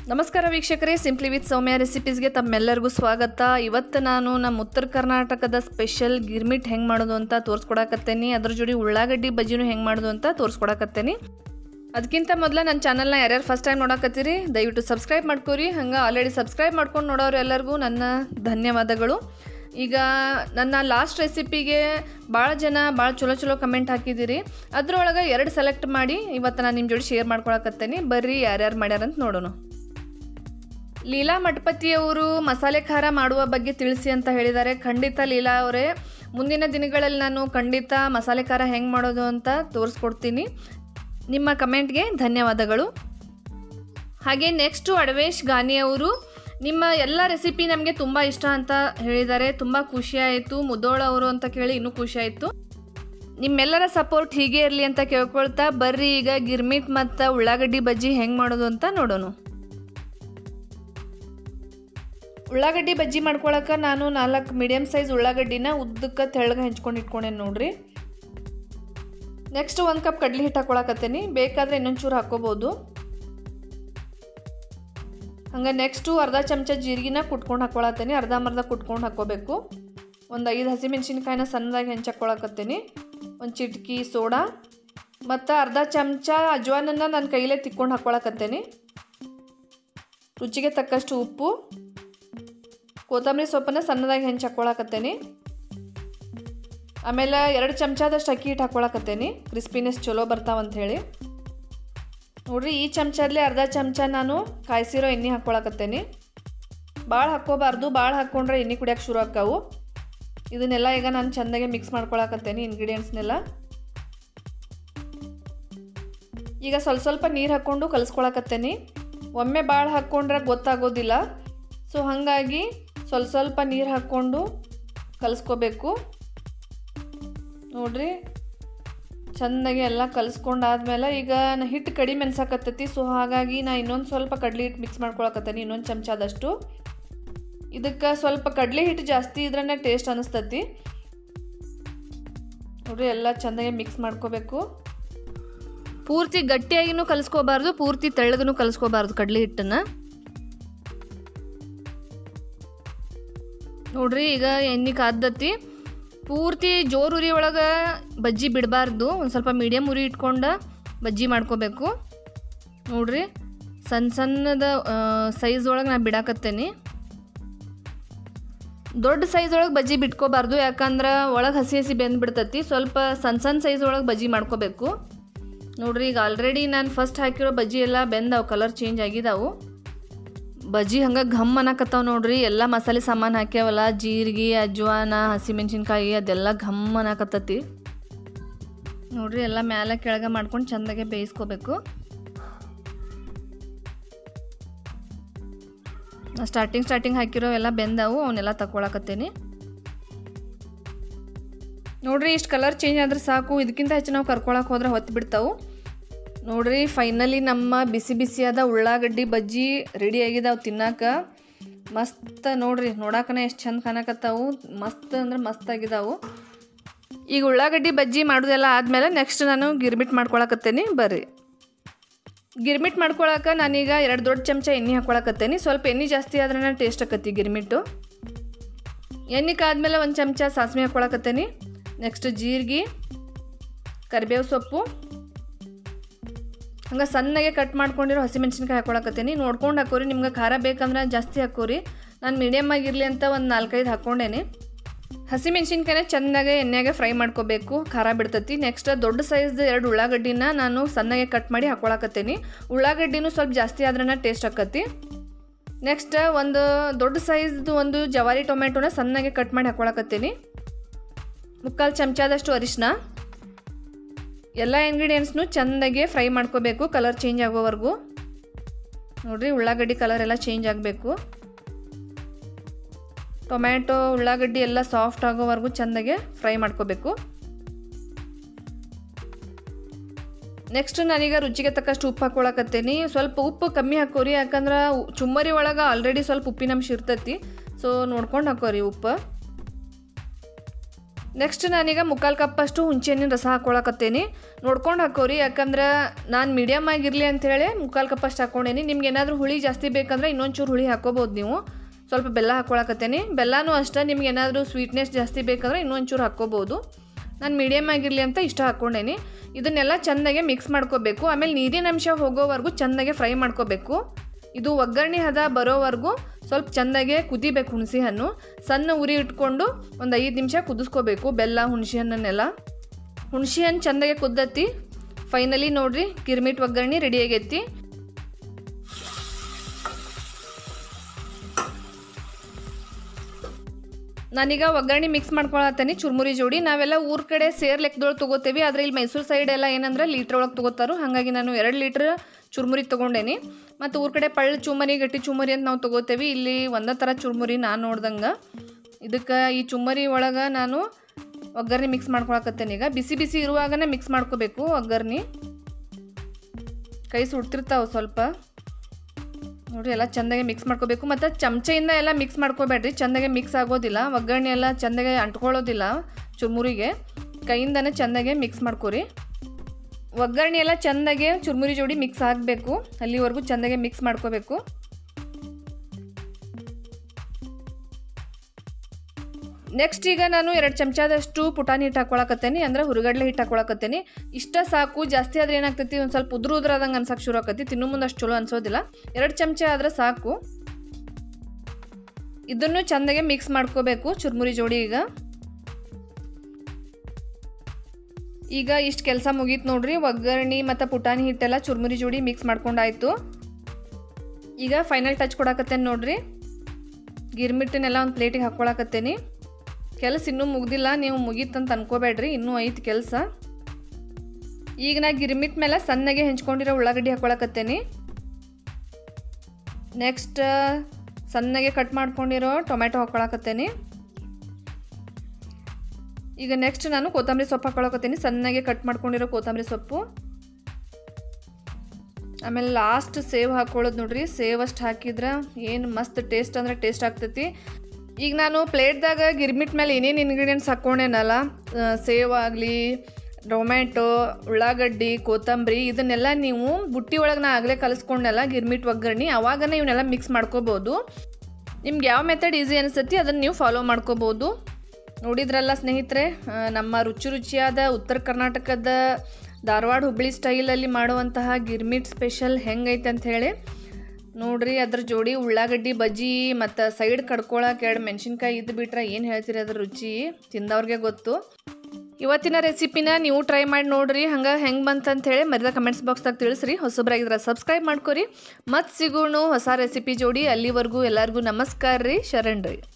ನಮಸ್ಕಾರ ವೀಕ್ಷಕರೇ simply with ಸೌಮ್ಯ ರೆಸಿಪೀಸ್ಗೆ ತಮ್ಮೆಲ್ಲರಿಗೂ ಸ್ವಾಗತ ಇವತ್ತು ನಾನು ನಮ್ಮ ಉತ್ತರ ಕರ್ನಾಟಕದ ಸ್ಪೆಷಲ್ ಗಿರ್ಮಿಟ್ ಹೆಂಗೆ ಮಾಡೋದು ಅಂತ ತೋರಿಸ್ಕೊಡಕತ್ತೇನಿ ಅದ್ರ ಜೋಡಿ ಉಳ್ಳಾಗಡ್ಡಿ ಬಜ್ಜಿನೂ ಹೆಂಗೆ ಮಾಡೋದು ಅಂತ ತೋರಿಸ್ಕೊಡಕತ್ತೇನಿ ಅದಕ್ಕಿಂತ ಮೊದಲ ನನ್ನ ಚಾನಲ್ನ ಯಾರ್ಯಾರು ಫಸ್ಟ್ ಟೈಮ್ ನೋಡಕತ್ತೀರಿ ದಯವಿಟ್ಟು ಸಬ್ಸ್ಕ್ರೈಬ್ ಮಾಡ್ಕೊರಿ ಹಂಗೆ ಆಲ್ರೆಡಿ ಸಬ್ಸ್ಕ್ರೈಬ್ ಮಾಡ್ಕೊಂಡು ನೋಡೋರು ಎಲ್ಲರಿಗೂ ನನ್ನ ಧನ್ಯವಾದಗಳು ಈಗ ನನ್ನ ಲಾಸ್ಟ್ ರೆಸಿಪಿಗೆ ಭಾಳ ಜನ ಭಾಳ ಚಲೋ ಚಲೋ ಕಮೆಂಟ್ ಹಾಕಿದ್ದೀರಿ ಅದ್ರೊಳಗೆ ಎರಡು ಸೆಲೆಕ್ಟ್ ಮಾಡಿ ಇವತ್ತು ನಾನು ನಿಮ್ಮ ಜೋಡಿ ಶೇರ್ ಮಾಡ್ಕೊಳಕತ್ತೇನಿ ಬರ್ರಿ ಯಾರ್ಯಾರು ಮಾಡ್ಯಾರಂತ ನೋಡೋಣ ಲೀಲಾ ಮಠಪತಿಯವರು ಮಸಾಲೆ ಖಾರ ಮಾಡುವ ಬಗ್ಗೆ ತಿಳಿಸಿ ಅಂತ ಹೇಳಿದ್ದಾರೆ ಖಂಡಿತ ಲೀಲಾ ಅವರೇ ಮುಂದಿನ ದಿನಗಳಲ್ಲಿ ನಾನು ಖಂಡಿತ ಮಸಾಲೆ ಖಾರ ಹೆಂಗೆ ಮಾಡೋದು ಅಂತ ತೋರಿಸ್ಕೊಡ್ತೀನಿ ನಿಮ್ಮ ಕಮೆಂಟ್ಗೆ ಧನ್ಯವಾದಗಳು ಹಾಗೆ ನೆಕ್ಸ್ಟು ಅಡವೇಶ್ ಗಾನಿ ಅವರು ನಿಮ್ಮ ಎಲ್ಲ ರೆಸಿಪಿ ನಮಗೆ ತುಂಬ ಇಷ್ಟ ಅಂತ ಹೇಳಿದ್ದಾರೆ ತುಂಬ ಖುಷಿ ಆಯಿತು ಮುದೋಳ ಅವರು ಅಂತ ಕೇಳಿ ಇನ್ನೂ ಖುಷಿ ಆಯಿತು ನಿಮ್ಮೆಲ್ಲರ ಸಪೋರ್ಟ್ ಹೀಗೆ ಇರಲಿ ಅಂತ ಕೇಳ್ಕೊಳ್ತಾ ಬರ್ರಿ ಈಗ ಗಿರ್ಮಿಟ್ ಮತ್ತು ಉಳ್ಳಾಗಡ್ಡಿ ಬಜ್ಜಿ ಹೆಂಗೆ ಮಾಡೋದು ಅಂತ ನೋಡೋಣ ಉಳ್ಳಾಗಡ್ಡಿ ಬಜ್ಜಿ ಮಾಡ್ಕೊಳಕ್ಕೆ ನಾನು ನಾಲ್ಕು ಮೀಡಿಯಮ್ ಸೈಜ್ ಉಳ್ಳಾಗಡ್ಡಿನ ಉದ್ದಕ್ಕೆ ತೆಳ್ಳಗೆ ಹೆಂಚ್ಕೊಂಡು ಇಟ್ಕೊಂಡೇನು ನೋಡ್ರಿ ನೆಕ್ಸ್ಟ್ ಒಂದು ಕಪ್ ಕಡ್ಲಿ ಹಿಟ್ಟು ಹಾಕೊಳಕತ್ತೇನಿ ಬೇಕಾದರೆ ಇನ್ನೊಂಚೂರು ಹಾಕೋಬೋದು ಹಂಗೆ ನೆಕ್ಸ್ಟು ಅರ್ಧ ಚಮಚ ಜೀರಿಗೆನ ಕುಟ್ಕೊಂಡು ಹಾಕೊಳತ್ತೇನೆ ಅರ್ಧ ಮರ್ಧ ಕುಟ್ಕೊಂಡು ಹಾಕೋಬೇಕು ಒಂದು ಐದು ಹಸಿಮೆಣ್ಸಿನ್ಕಾಯಿನ ಸಣ್ಣದಾಗಿ ಹೆಂಚಾಕೊಳಕತ್ತೇನಿ ಒಂದು ಚಿಟ್ಕಿ ಸೋಡಾ ಮತ್ತು ಅರ್ಧ ಚಮಚ ಅಜ್ವಾನನ್ನು ನಾನು ಕೈಲೇ ತಿಕ್ಕೊಂಡು ಹಾಕೊಳಕತ್ತೇನಿ ರುಚಿಗೆ ತಕ್ಕಷ್ಟು ಉಪ್ಪು ಕೊತ್ತಂಬರಿ ಸೊಪ್ಪನ್ನು ಸಣ್ಣದಾಗಿ ಹೆಂಚು ಹಾಕ್ಕೊಳಕತ್ತೇನಿ ಆಮೇಲೆ ಎರಡು ಚಮಚದಷ್ಟು ಅಕ್ಕಿ ಹಿಟ್ಟು ಹಾಕ್ಕೊಳಕತ್ತೇನಿ ಕ್ರಿಸ್ಪಿನೆಸ್ ಚಲೋ ಬರ್ತಾವಂತ ಹೇಳಿ ನೋಡ್ರಿ ಈ ಚಮಚದಲ್ಲಿ ಅರ್ಧ ಚಮಚ ನಾನು ಕಾಯಿಸಿರೋ ಎಣ್ಣೆ ಹಾಕ್ಕೊಳಕತ್ತೇನಿ ಭಾಳ ಹಾಕ್ಕೋಬಾರ್ದು ಭಾಳ ಹಾಕ್ಕೊಂಡ್ರೆ ಎಣ್ಣೆ ಕುಡಿಯೋಕೆ ಶುರು ಆಕ್ಕಾವು ಇದನ್ನೆಲ್ಲ ಈಗ ನಾನು ಚೆಂದಾಗೆ ಮಿಕ್ಸ್ ಮಾಡ್ಕೊಳಕತ್ತೇನಿ ಇಂಗ್ರೀಡಿಯೆಂಟ್ಸ್ನೆಲ್ಲ ಈಗ ಸ್ವಲ್ಪ ಸ್ವಲ್ಪ ನೀರು ಹಾಕ್ಕೊಂಡು ಕಲಿಸ್ಕೊಳಕತ್ತೇನಿ ಒಮ್ಮೆ ಭಾಳ ಹಾಕ್ಕೊಂಡ್ರೆ ಗೊತ್ತಾಗೋದಿಲ್ಲ ಸೊ ಹಾಗಾಗಿ ಸ್ವಲ್ಪ ಸ್ವಲ್ಪ ನೀರು ಹಾಕ್ಕೊಂಡು ಕಲಿಸ್ಕೋಬೇಕು ನೋಡ್ರಿ ಚೆಂದಾಗಿ ಎಲ್ಲ ಕಲಿಸ್ಕೊಂಡಾದ್ಮೇಲೆ ಈಗ ನಾ ಹಿಟ್ಟು ಕಡಿಮೆ ಅನ್ಸಕತ್ತೈತಿ ಸೊ ಹಾಗಾಗಿ ನಾ ಇನ್ನೊಂದು ಸ್ವಲ್ಪ ಕಡ್ಲಿ ಹಿಟ್ಟು ಮಿಕ್ಸ್ ಮಾಡ್ಕೊಳಕತ್ತೇನಿ ಇನ್ನೊಂದು ಚಮಚದಷ್ಟು ಇದಕ್ಕೆ ಸ್ವಲ್ಪ ಕಡಲೆ ಹಿಟ್ಟು ಜಾಸ್ತಿ ಇದ್ರೇ ಟೇಸ್ಟ್ ಅನಿಸ್ತತಿ ನೋಡ್ರಿ ಎಲ್ಲ ಚೆಂದಾಗಿ ಮಿಕ್ಸ್ ಮಾಡ್ಕೋಬೇಕು ಪೂರ್ತಿ ಗಟ್ಟಿಯಾಗಿನೂ ಕಲಿಸ್ಕೋಬಾರ್ದು ಪೂರ್ತಿ ತೆಳ್ಳಗನೂ ಕಲಿಸ್ಕೋಬಾರ್ದು ಕಡಲೆ ಹಿಟ್ಟನ್ನು ನೋಡ್ರಿ ಈಗ ಎಣ್ಣೆ ಕಾದ್ದತಿ ಪೂರ್ತಿ ಜೋರು ಉರಿ ಒಳಗೆ ಬಜ್ಜಿ ಬಿಡಬಾರ್ದು ಒಂದು ಸ್ವಲ್ಪ ಮೀಡಿಯಮ್ ಉರಿ ಇಟ್ಕೊಂಡು ಬಜ್ಜಿ ಮಾಡ್ಕೋಬೇಕು ನೋಡ್ರಿ ಸಣ್ಣ ಸಣ್ಣದ ಸೈಜ್ ಒಳಗೆ ನಾನು ಬಿಡಾಕತ್ತೇನಿ ದೊಡ್ಡ ಸೈಜ್ ಒಳಗೆ ಬಜ್ಜಿ ಬಿಟ್ಕೋಬಾರ್ದು ಯಾಕಂದ್ರೆ ಒಳಗೆ ಹಸಿ ಹಸಿ ಬೆಂದ್ಬಿಡ್ತತಿ ಸ್ವಲ್ಪ ಸಣ್ಣ ಸಣ್ಣ ಸೈಜ್ ಒಳಗೆ ಬಜ್ಜಿ ಮಾಡ್ಕೋಬೇಕು ನೋಡ್ರಿ ಈಗ ಆಲ್ರೆಡಿ ನಾನು ಫಸ್ಟ್ ಹಾಕಿರೋ ಬಜ್ಜಿ ಎಲ್ಲ ಬೆಂದವು ಕಲರ್ ಚೇಂಜ್ ಆಗಿದಾವು ಬಜ್ಜಿ ಹಂಗೆ ಘಮ್ ಅನ್ನಕತ್ತಾವ ನೋಡ್ರಿ ಎಲ್ಲ ಮಸಾಲೆ ಸಾಮಾನು ಹಾಕ್ಯಾವಲ್ಲ ಜೀರಿಗೆ ಅಜ್ವಾನ ಹಸಿಮೆಣ್ಸಿನ್ಕಾಯಿ ಅದೆಲ್ಲ ಘಮ್ ಅನ್ನಕತ್ತತಿ ನೋಡ್ರಿ ಎಲ್ಲ ಮ್ಯಾಲೆ ಕೆಳಗೆ ಮಾಡ್ಕೊಂಡು ಚೆಂದಾಗೆ ಬೇಯಿಸ್ಕೋಬೇಕು ನಾ ಸ್ಟಾರ್ಟಿಂಗ್ ಸ್ಟಾರ್ಟಿಂಗ್ ಹಾಕಿರೋ ಎಲ್ಲ ಬೆಂದವು ಅವನ್ನೆಲ್ಲ ತಗೊಳಕತ್ತೇನಿ ನೋಡ್ರಿ ಇಷ್ಟು ಕಲರ್ ಚೇಂಜ್ ಆದ್ರೆ ಸಾಕು ಇದಕ್ಕಿಂತ ಹೆಚ್ಚು ನಾವು ಕರ್ಕೊಳಕ್ಕೆ ಹೋದ್ರೆ ಹೊತ್ತು ಬಿಡ್ತಾವು ನೋಡ್ರಿ ಫೈನಲಿ ನಮ್ಮ ಬಿಸಿ ಬಿಸಿಯಾದ ಉಳ್ಳಾಗಡ್ಡಿ ಬಜ್ಜಿ ರೆಡಿ ಆಗಿದಾವೆ ತಿನ್ನಾಕ ಮಸ್ತ್ ನೋಡ್ರಿ ನೋಡಾಕನೇ ಎಷ್ಟು ಚಂದ ಕಾಣಕತ್ತಾವು ಮಸ್ತ್ ಅಂದ್ರೆ ಮಸ್ತ್ ಆಗಿದಾವು ಈಗ ಉಳ್ಳಾಗಡ್ಡಿ ಬಜ್ಜಿ ಮಾಡೋದೆಲ್ಲ ಆದಮೇಲೆ ನೆಕ್ಸ್ಟ್ ನಾನು ಗಿರ್ಮಿಟ್ ಮಾಡ್ಕೊಳಕತ್ತೇನಿ ಬರ್ರಿ ಗಿರ್ಮಿಟ್ ಮಾಡ್ಕೊಳಕ್ಕೆ ನಾನೀಗ ಎರಡು ದೊಡ್ಡ ಚಮಚ ಎಣ್ಣೆ ಹಾಕೊಳಕತ್ತೇನಿ ಸ್ವಲ್ಪ ಎಣ್ಣೆ ಜಾಸ್ತಿ ಆದ್ರೆ ಟೇಸ್ಟ್ ಆಕತಿ ಗಿರ್ಮಿಟ್ಟು ಎಣ್ಣೆ ಕಾದ್ಮೇಲೆ ಒಂದು ಚಮಚ ಸಾಸಿವೆ ಹಾಕೊಳಕತ್ತೇನಿ ನೆಕ್ಸ್ಟ್ ಜೀರಿಗೆ ಕರಿಬೇವು ಸೊಪ್ಪು ಹಂಗೆ ಸಣ್ಣಗೆ ಕಟ್ ಮಾಡ್ಕೊಂಡಿರೋ ಹಸಿಮೆಣ್ಸಿನ್ಕಾಯಿ ಹಾಕೊಳಕತ್ತೀನಿ ನೋಡ್ಕೊಂಡು ಹಾಕೋರಿ ನಿಮ್ಗೆ ಖಾರ ಬೇಕಂದ್ರೆ ಜಾಸ್ತಿ ಹಾಕೋರಿ ನಾನು ಮೀಡಿಯಮ್ ಆಗಿರಲಿ ಅಂತ ಒಂದು ನಾಲ್ಕೈದು ಹಾಕ್ಕೊಂಡೇನಿ ಹಸಿಮೆಣ್ಸಿನ್ಕಾಯಿನ ಚೆನ್ನಾಗೆ ಎಣ್ಣೆಗೆ ಫ್ರೈ ಮಾಡ್ಕೋಬೇಕು ಖಾರ ಬಿಡ್ತತಿ ನೆಕ್ಸ್ಟ್ ದೊಡ್ಡ ಸೈಜ್ದು ಎರಡು ಉಳ್ಳಾಗಡ್ಡಿನ ನಾನು ಸಣ್ಣಗೆ ಕಟ್ ಮಾಡಿ ಹಾಕೊಳಕತ್ತೀನಿ ಉಳ್ಳಾಗಡ್ಡಿನೂ ಸ್ವಲ್ಪ ಜಾಸ್ತಿ ಆದ್ರೆ ಟೇಸ್ಟ್ ಆಕತಿ ನೆಕ್ಸ್ಟ್ ಒಂದು ದೊಡ್ಡ ಸೈಜ್ದು ಒಂದು ಜವಾರಿ ಟೊಮೆಟೊನ ಸಣ್ಣಗೆ ಕಟ್ ಮಾಡಿ ಹಾಕೊಳಕತ್ತೀನಿ ಮುಕ್ಕಾಲು ಚಮಚದಷ್ಟು ಅರಿಶಿನ ಎಲ್ಲ ಇಂಗ್ರೀಡಿಯೆಂಟ್ಸ್ನು ಚೆಂದಾಗೆ ಫ್ರೈ ಮಾಡ್ಕೋಬೇಕು ಕಲರ್ ಚೇಂಜ್ ಆಗೋವರೆಗೂ ನೋಡಿರಿ ಉಳ್ಳಾಗಡ್ಡಿ ಕಲರ್ ಎಲ್ಲ ಚೇಂಜ್ ಆಗಬೇಕು ಟೊಮ್ಯಾಟೊ ಉಳ್ಳಾಗಡ್ಡಿ ಎಲ್ಲ ಸಾಫ್ಟ್ ಆಗೋವರೆಗೂ ಚೆಂದಾಗೆ ಫ್ರೈ ಮಾಡ್ಕೋಬೇಕು ನೆಕ್ಸ್ಟ್ ನಾನೀಗ ರುಚಿಗೆ ತಕ್ಕಷ್ಟು ಉಪ್ಪು ಹಾಕೊಳಕತ್ತೇನಿ ಸ್ವಲ್ಪ ಉಪ್ಪು ಕಮ್ಮಿ ಹಾಕೋರಿ ಯಾಕಂದ್ರೆ ಚುಮ್ಮರಿ ಒಳಗೆ ಆಲ್ರೆಡಿ ಸ್ವಲ್ಪ ಉಪ್ಪಿನಂಶ ಇರ್ತೈತಿ ಸೊ ನೋಡ್ಕೊಂಡು ಹಾಕೋರಿ ಉಪ್ಪು ನೆಕ್ಸ್ಟ್ ನಾನೀಗ ಮುಕ್ಕಾಲು ಕಪ್ಪಷ್ಟು ಹುಂಚೆಹಣ್ಣಿನ ರಸ ಹಾಕ್ಕೊಳಕತ್ತೇನಿ ನೋಡ್ಕೊಂಡು ಹಾಕೋರಿ ಯಾಕಂದ್ರೆ ನಾನು ಮೀಡಿಯಮ್ ಆಗಿರಲಿ ಅಂಥೇಳಿ ಮುಕ್ಕಾಲು ಕಪ್ಪಷ್ಟು ಹಾಕ್ಕೊಂಡೇನಿ ನಿಮ್ಗೆ ಏನಾದರೂ ಹುಳಿ ಜಾಸ್ತಿ ಬೇಕಂದ್ರೆ ಇನ್ನೊಂದು ಚೂರು ಹುಳಿ ಹಾಕೋಬೋದು ನೀವು ಸ್ವಲ್ಪ ಬೆಲ್ಲ ಹಾಕ್ಕೊಳಕತ್ತೇನಿ ಬೆಲ್ಲನೂ ಅಷ್ಟೇ ನಿಮ್ಗೆ ಏನಾದರೂ ಸ್ವೀಟ್ನೆಸ್ ಜಾಸ್ತಿ ಬೇಕಂದ್ರೆ ಇನ್ನೊಂದು ಚೂರು ಹಾಕ್ಕೋಬೋದು ನಾನು ಮೀಡಿಯಮ್ ಆಗಿರಲಿ ಅಂತ ಇಷ್ಟ ಹಾಕ್ಕೊಂಡೇನಿ ಇದನ್ನೆಲ್ಲ ಚೆನ್ನಾಗೆ ಮಿಕ್ಸ್ ಮಾಡ್ಕೋಬೇಕು ಆಮೇಲೆ ನೀರಿನ ಅಂಶ ಹೋಗೋವರೆಗೂ ಚೆನ್ನಾಗೆ ಫ್ರೈ ಮಾಡ್ಕೋಬೇಕು ಇದು ಒಗ್ಗರಣೆ ಹದ ಬರೋವರೆಗೂ ಸ್ವಲ್ಪ ಚೆಂದಾಗೆ ಕುದಿಬೇಕು ಹುಣಸೆ ಹಣ್ಣು ಸಣ್ಣ ಉರಿ ಇಟ್ಕೊಂಡು ಒಂದು ಐದು ನಿಮಿಷ ಕುದಿಸ್ಕೋಬೇಕು ಬೆಲ್ಲ ಹುಣಸೆ ಹಣ್ಣನ್ನೆಲ್ಲ ಹುಣಸೆ ಹಣ್ಣು ಚೆಂದಾಗೆ ಕುದ್ದತ್ತಿ ಫೈನಲಿ ನೋಡ್ರಿ ಗಿರ್ಮಿಟ್ ಒಗ್ಗರಣೆ ರೆಡಿ ಆಗೈತಿ ನಾನೀಗ ಒಗ್ಗರಣೆ ಮಿಕ್ಸ್ ಮಾಡ್ಕೊಳತ್ತೇನೆ ಚುರ್ಮುರಿ ಜೋಡಿ ನಾವೆಲ್ಲ ಊರ ಕಡೆ ಸೇರ್ ಲೆಕ್ಕದೊಳಗೆ ತೊಗೋತೇವಿ ಆದರೆ ಇಲ್ಲಿ ಮೈಸೂರು ಸೈಡ್ ಎಲ್ಲ ಏನಂದ್ರೆ ಲೀಟ್ರ್ ಒಳಗೆ ತೊಗೋತಾರೋ ಹಾಗಾಗಿ ನಾನು ಎರಡು ಲೀಟ್ರ್ ಚುರ್ಮುರಿ ತೊಗೊಂಡೇನಿ ಮತ್ತು ಊರ ಕಡೆ ಪಳ್ಳ ಚುಮ್ಮರಿ ಗಟ್ಟಿ ಚುಮ್ಮರಿ ಅಂತ ನಾವು ತೊಗೋತೇವಿ ಇಲ್ಲಿ ಒಂದೇ ಥರ ಚುರ್ಮುರಿ ನಾನು ನೋಡ್ದಂಗೆ ಇದಕ್ಕೆ ಈ ಚುಮ್ಮರಿ ಒಳಗೆ ನಾನು ಒಗ್ಗರಣೆ ಮಿಕ್ಸ್ ಮಾಡ್ಕೊಳಕತ್ತೇನೆ ಈಗ ಬಿಸಿ ಬಿಸಿ ಇರುವಾಗನೇ ಮಿಕ್ಸ್ ಮಾಡ್ಕೋಬೇಕು ಒಗ್ಗರಣೆ ಕೈ ಸುಡ್ತಿರ್ತಾವೆ ಸ್ವಲ್ಪ ನೋಡಿರಿ ಎಲ್ಲ ಚೆಂದಾಗೆ ಮಿಕ್ಸ್ ಮಾಡ್ಕೋಬೇಕು ಮತ್ತು ಚಮಚೆಯಿಂದ ಎಲ್ಲ ಮಿಕ್ಸ್ ಮಾಡ್ಕೋಬೇಡ್ರಿ ಚೆಂದಾಗೆ ಮಿಕ್ಸ್ ಆಗೋದಿಲ್ಲ ಒಗ್ಗರಣೆ ಎಲ್ಲ ಚೆಂದಾಗೆ ಅಂಟ್ಕೊಳ್ಳೋದಿಲ್ಲ ಚುರ್ಮುರಿಗೆ ಕೈಯಿಂದನೇ ಚೆಂದಾಗೆ ಮಿಕ್ಸ್ ಮಾಡ್ಕೊರಿ ಒಗ್ಗರಣೆ ಎಲ್ಲ ಚೆಂದಾಗೆ ಚುರ್ಮುರಿ ಜೋಡಿ ಮಿಕ್ಸ್ ಆಗಬೇಕು ಅಲ್ಲಿವರೆಗೂ ಚೆಂದಾಗೆ ಮಿಕ್ಸ್ ಮಾಡ್ಕೋಬೇಕು ನೆಕ್ಸ್ಟ್ ಈಗ ನಾನು ಎರಡು ಚಮಚದಷ್ಟು ಪುಟಾಣಿ ಹಿಟ್ಟು ಹಾಕೊಳಕತ್ತೇನೆ ಅಂದ್ರೆ ಹುರುಗಡ್ಲೆ ಹಿಟ್ಟು ಹಾಕೊಳಕತ್ತೇನೆ ಇಷ್ಟ ಸಾಕು ಜಾಸ್ತಿ ಆದ್ರೆ ಏನಾಗ್ತೈತಿ ಒಂದು ಸ್ವಲ್ಪ ಉದ್ರ ಉದ್ರಾದಂಗೆ ಅನ್ಸಕ್ಕೆ ಶುರು ಆಕತಿ ತಿನ್ನು ಮುಂದೆ ಅಷ್ಟು ಚಲೋ ಅನ್ಸೋದಿಲ್ಲ ಎರಡು ಚಮಚ ಆದ್ರೆ ಸಾಕು ಇದನ್ನು ಚೆಂದಾಗೆ ಮಿಕ್ಸ್ ಮಾಡ್ಕೋಬೇಕು ಚುರ್ಮುರಿ ಜೋಡಿ ಈಗ ಈಗ ಇಷ್ಟು ಕೆಲಸ ಮುಗೀತು ನೋಡ್ರಿ ಒಗ್ಗರಣೆ ಮತ್ತು ಪುಟಾಣಿ ಹಿಟ್ಟೆಲ್ಲ ಚುರ್ಮುರಿ ಜೋಡಿ ಮಿಕ್ಸ್ ಮಾಡ್ಕೊಂಡಾಯ್ತು ಈಗ ಫೈನಲ್ ಟಚ್ ಕೊಡಾಕತ್ತೇನೆ ನೋಡ್ರಿ ಗಿರ್ಮಿಟ್ಟನ್ನೆಲ್ಲ ಒಂದು ಪ್ಲೇಟಿಗೆ ಹಾಕ್ಕೊಳಕತ್ತೇನಿ ಕೆಲಸ ಇನ್ನೂ ಮುಗ್ದಿಲ್ಲ ನೀವು ಮುಗೀತಂತ ಅನ್ಕೋಬೇಡ್ರಿ ಇನ್ನೂ ಐತಿ ಕೆಲಸ ಈಗ ನಾ ಗಿರ್ಮಿಟ್ ಮೇಲೆ ಸಣ್ಣಗೆ ಹೆಂಚ್ಕೊಂಡಿರೋ ಉಳ್ಳಾಗಡ್ಡಿ ಹಾಕ್ಕೊಳಕತ್ತೇನಿ ನೆಕ್ಸ್ಟ್ ಸಣ್ಣಗೆ ಕಟ್ ಮಾಡ್ಕೊಂಡಿರೋ ಟೊಮೆಟೊ ಹಾಕ್ಕೊಳಕತ್ತೇನಿ ಈಗ ನೆಕ್ಸ್ಟ್ ನಾನು ಕೊತ್ತಂಬರಿ ಸೊಪ್ಪು ಹಾಕ್ಕೊಳಕತ್ತೀನಿ ಸಣ್ಣಗೆ ಕಟ್ ಮಾಡ್ಕೊಂಡಿರೋ ಕೊತ್ತಂಬರಿ ಸೊಪ್ಪು ಆಮೇಲೆ ಲಾಸ್ಟ್ ಸೇವ್ ಹಾಕ್ಕೊಳ್ಳೋದು ನೋಡ್ರಿ ಸೇವ್ ಅಷ್ಟು ಹಾಕಿದ್ರೆ ಏನು ಮಸ್ತ್ ಟೇಸ್ಟ್ ಅಂದರೆ ಟೇಸ್ಟ್ ಆಗ್ತೈತಿ ಈಗ ನಾನು ಪ್ಲೇಟ್ದಾಗ ಗಿರ್ಮಿಟ್ ಮೇಲೆ ಏನೇನು ಇಂಗ್ರೀಡಿಯೆಂಟ್ಸ್ ಹಾಕ್ಕೊಂಡೇನಲ್ಲ ಆ, ಸೇವ್ ಆಗಲಿ ಟೊಮೆಟೊ ಉಳ್ಳಾಗಡ್ಡಿ ಕೊತ್ತಂಬರಿ ಇದನ್ನೆಲ್ಲ ನೀವು ಬುಟ್ಟಿ ಒಳಗೆ ನಾ ಆಗಲೇ ಕಲಿಸ್ಕೊಂಡೆಲ್ಲ ಗಿರ್ಮಿಟ್ ಒಗ್ಗರಣೆ ಅವಾಗನೇ ಇವನ್ನೆಲ್ಲ ಮಿಕ್ಸ್ ಮಾಡ್ಕೋಬೋದು ನಿಮ್ಗೆ ಯಾವ ಮೆಥಡ್ ಈಸಿ ಅನಿಸ್ತೈತಿ ಅದನ್ನು ನೀವು ಫಾಲೋ ಮಾಡ್ಕೋಬೋದು ನೋಡಿದ್ರಲ್ಲ ಸ್ನೇಹಿತರೆ ಆ, ನಮ್ಮ ರುಚಿ ರುಚಿಯಾದ ಉತ್ತರ ಕರ್ನಾಟಕದ ಧಾರವಾಡ ಹುಬ್ಳಿ ಸ್ಟೈಲಲ್ಲಿ ಮಾಡುವಂತಹ ಗಿರ್ಮಿಟ್ ಸ್ಪೆಷಲ್ ಹೆಂಗೈತೆ ಅಂತ ಹೇಳಿ ನೋಡ್ರಿ ಅದ್ರ ಜೋಡಿ ಉಳ್ಳಾಗಡ್ಡಿ ಬಜ್ಜಿ ಮತ್ತು ಸೈಡ್ ಕಡ್ಕೊಳಕ್ಕೆ ಎರಡು ಮೆಣಸಿನ್ಕಾಯಿ ಇದ್ದು ಬಿಟ್ರೆ ಏನು ಹೇಳ್ತೀರಿ ಅದ್ರ ರುಚಿ ತಿಂದವ್ರಿಗೆ ಗೊತ್ತು ಇವತ್ತಿನ ರೆಸಿಪಿನ ನೀವು ಟ್ರೈ ಮಾಡಿ ನೋಡ್ರಿ ಹಂಗೆ ಹೆಂಗೆ ಬಂತಂತ ಹೇಳಿ ಮರಿದ ಕಮೆಂಟ್ಸ್ ಬಾಕ್ಸ್ದಾಗ ತಿಳಿಸ್ರಿ ಹೊಸಬ್ರಾಗಿದ್ರೆ ಸಬ್ಸ್ಕ್ರೈಬ್ ಮಾಡ್ಕೊರಿ ಮತ್ತೆ ಸಿಗೋಣ ಹೊಸ ರೆಸಿಪಿ ಜೋಡಿ ಅಲ್ಲಿವರೆಗೂ ಎಲ್ಲರಿಗೂ ನಮಸ್ಕಾರ ರೀ ಶರಣ್ ರೀ